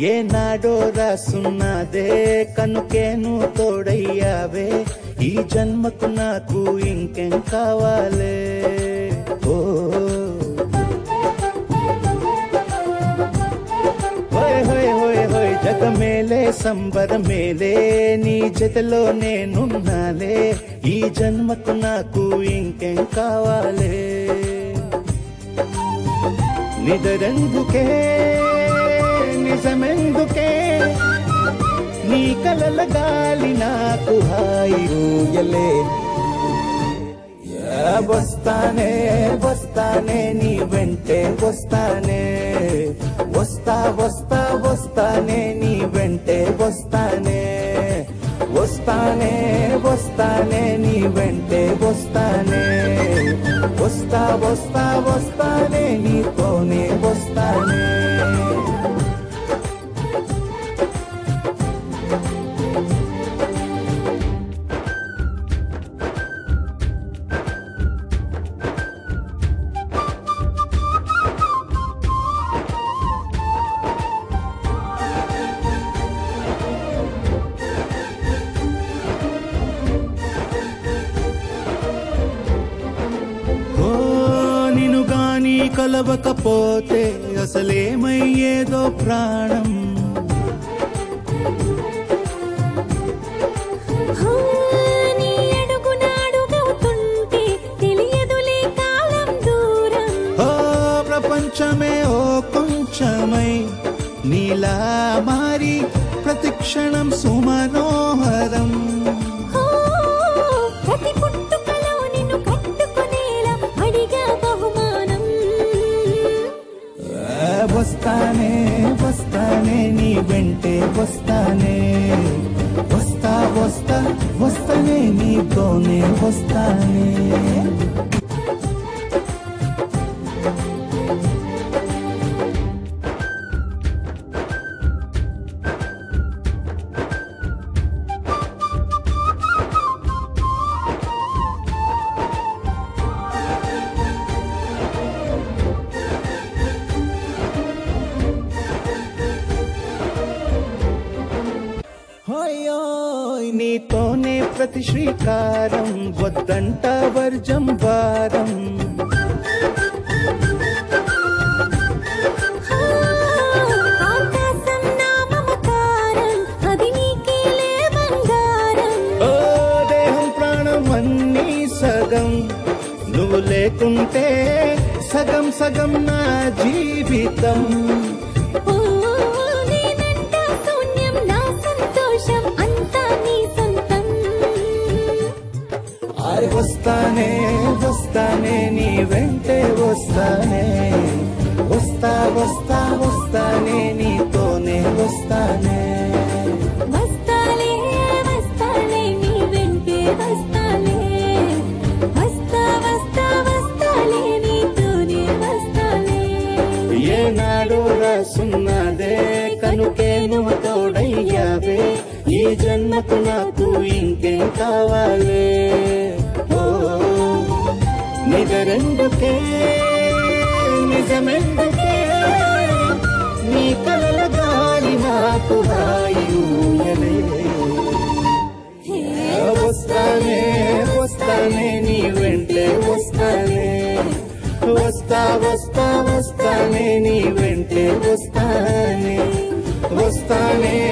ఏనాడో రాసున్నదే కనుకేను తోడయ్యావే ఈ జన్మకు నాకు ఇంకేం కావాలే ఓ హోయ్ హోయ్ హోయ్ హోయ్ జగమేలే సంబరమేలే నీ జతలో నేనున్నాలే ఈ జన్మకు నాకు ఇంకేం కావాలే నిదరెందుకే నిజమెందుకే నీ కలల గాలి నాకు హాయి ఊయలే యా వస్తానే వస్తానే నీ వెంటే వస్తానే వస్తా వస్తా వస్తానే నీ వెంటే వస్తానే వస్తానే వస్తానే నీ వెంటే వస్తానే వస్తా వస్తా వస్తానే నీతోనే వస్తానే ఓ నిన్ను గాని కలవకపోతే అసలేమయ్యేదో ప్రాణం హా, నీ అడుగునాడుగవుతుంటే తెలియదులే కాలం దూరం ఓ ప్రపంచమే ఓ కొంచెమై నీలా మారి ప్రతిక్షణం సుమనోహరం ఓ, ప్రతి పుట్టుకలో నిన్ను కట్టుకునేలా అడిగా బహుమానం ఆ, వస్తానే వస్తానే నీ వెంటే వస్తానే వస్తా వస్తా వస్తానే నీతోనే వస్తానే హోయోయ్ నీతోనే ప్రతి శ్రీకారం వద్దంట వర్జం వారం ఆకాశం నా మమకారం అది నీకేలే బంగారం ఓ దేహం ప్రాణం అన్నీ సగం నువ్వు లేకుంటే సగం సగం నా జీవితం ఓ నేనంట శూన్యం నా సంతోషం అంతా నీ సొంతం ఆరి వస్తానే వస్తానే నీ వెంటే వస్తానే వస్తా వస్తా వస్తానే నీతోనే వస్తానే వస్తాలే వస్తాలే నీ వెంటే వస్తాలే వస్తా వస్తా వస్తాలే నీతోనే వస్తాలే ఏనాడు రాసున్నదే కనుకే నువ్వు తోడయ్యావే ఈ జన్మకు నాకు ఇంకేం కావాలే ఓ నిజరెందుకే నిజమెందుకే నీ కలల గాలి నాకు హాయి ఊయలే వస్తానే వస్తానే నీ వెంటే వస్తానే వస్తా వస్తా వస్తానే నీ వెంటే వస్తానే వస్తానే